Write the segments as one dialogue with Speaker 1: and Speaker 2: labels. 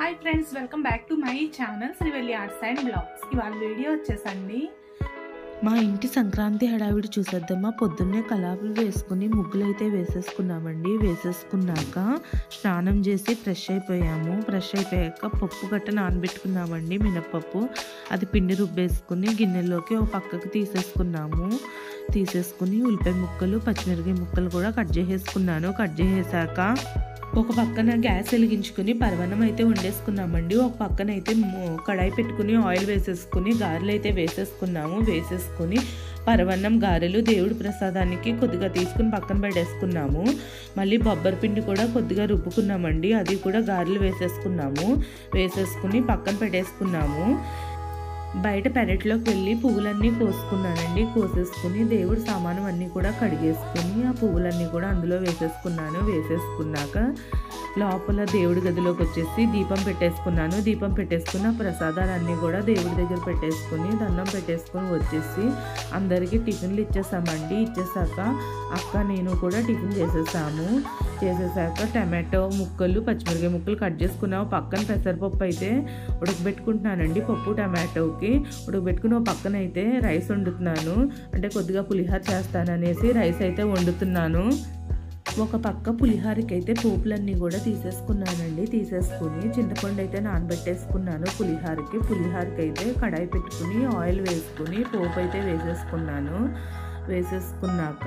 Speaker 1: hi friends welcome back to my channel Srivalli arts and blogs ఇవాళ video వచ్చేసండి
Speaker 2: మా ఇంటి సంక్రాంతి హడావిడి చూసేద్దామా పొద్దున్నే కలాపులు వేసుకుని ముగ్గులు అయితే వేసేసుకున్నామండి వేసేసుకున్నాక స్నానం చేసి ఫ్రెష్ అయిపోయాము ఫ్రెష్ అయిపోయాక పప్పు గట్ట నానబెట్టుకున్నామండి మినప్పప్పు అది పిండి రుబ్బేసుకుని గిన్నెలోకి ఒక పక్కకు తీసేసుకున్నాము తీసేసుకుని ఉల్లిపాయ ముక్కలు పచ్చిమిరకాయ ముక్కలు కూడా కట్ చేసేసుకున్నాను కట్ చేసేసాక ఒక పక్కన గ్యాస్ వెలిగించుకుని పరవన్నం అయితే వండేసుకున్నామండి ఒక పక్కన అయితే ము- కడాయి పెట్టుకుని ఆయిల్ వేసేసుకుని గారెలు అయితే వేసేసుకున్నాము వేసేసుకుని పరవన్నం గారెలు దేవుడి ప్రసాదానికి కొద్దిగా తీసుకుని పక్కన పెట్టేసుకున్నాము మళ్ళీ బొబ్బరి పిండి కూడా కొద్దిగా రుబ్బుకున్నామండి అది కూడా గారెలు వేసేసుకున్నాము వేసేసుకుని పక్కన పెట్టేసుకున్నాము బయట పెరట్లోకి వెళ్ళి పువ్వులన్నీ కోసుకున్నానండి కోసేసుకుని దేవుడి సామానం అన్నీ కూడా కడిగేసుకుని ఆ పువ్వులన్నీ కూడా అందులో వేసేసుకున్నాను వేసేసుకున్నాక లోపల దేవుడి గదిలోకి వచ్చేసి దీపం పెట్టేసుకున్నాను దీపం పెట్టేసుకున్న ప్రసాదాలన్నీ కూడా దేవుడి దగ్గర పెట్టేసుకుని దండం పెట్టేసుకుని వచ్చేసి అందరికీ టిఫిన్లు ఇచ్చేసామండి ఇచ్చేసాక అక్క నేను కూడా టిఫిన్ చేసేసాము చేసేసాక టమాటో ముక్కలు పచ్చిమిరకాయ ముక్కలు కట్ చేసుకున్నాము పక్కన పెసరపప్పు అయితే ఉడకబెట్టుకుంటున్నానండి పప్పు టమాటోకి ఉడకబెట్టుకుని ఒక పక్కన అయితే రైస్ వండుతున్నాను అంటే కొద్దిగా పులిహోర చేస్తాననేసి రైస్ అయితే వండుతున్నాను ఒక పక్క పులిహోరకి అయితే పోపులన్నీ కూడా తీసేసుకున్నానండి తీసేసుకుని చింతపండు అయితే నానబెట్టేసుకున్నాను పులిహోరకి పులిహోరకి అయితే కడాయి పెట్టుకుని ఆయిల్ వేసుకుని పోపు అయితే వేసేసుకున్నాను వేసేసుకున్నాక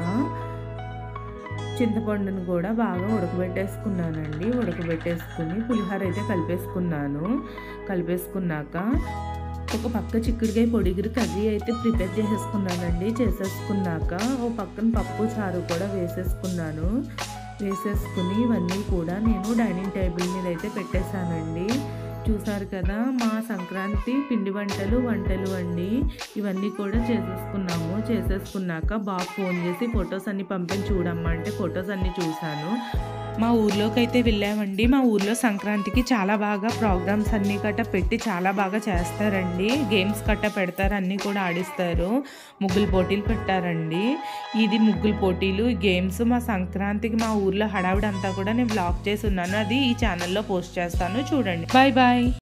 Speaker 2: చింతపండును కూడా బాగా ఉడకబెట్టేసుకున్నానండి ఉడకబెట్టేసుకుని పులిహోర అయితే కలిపేసుకున్నాను కలిపేసుకున్నాక ఒక పక్క చిక్కుడుకాయ పొడిగిరి కర్రీ అయితే ప్రిపేర్ చేసేసుకున్నానండి చేసేసుకున్నాక ఓ పక్కన పప్పు చారు కూడా వేసేసుకున్నాను వేసేసుకుని ఇవన్నీ కూడా నేను డైనింగ్ టేబుల్ మీద అయితే పెట్టేశానండి చూసారు కదా మా సంక్రాంతి పిండి వంటలు వంటలు అండి ఇవన్నీ కూడా చేసేసుకున్నాము చేసేసుకున్నాక బాబు ఫోన్ చేసి ఫొటోస్ అన్ని పంపించి చూడమ్మా అంటే ఫొటోస్ అన్ని చూశాను మా ఊర్లోకి అయితే వెళ్ళామండి మా ఊర్లో సంక్రాంతికి చాలా బాగా ప్రోగ్రామ్స్ అన్నీ గట్ట పెట్టి చాలా బాగా చేస్తారండి గేమ్స్ గట్ట పెడతారు అన్నీ కూడా ఆడిస్తారు ముగ్గులు పోటీలు పెట్టారండి ఇది ముగ్గులు పోటీలు ఈ గేమ్స్ మా సంక్రాంతికి మా ఊర్లో హడావిడి అంతా కూడా నేను బ్లాగ్ చేసి ఉన్నాను అది ఈ ఛానల్లో పోస్ట్ చేస్తాను చూడండి బాయ్ బాయ్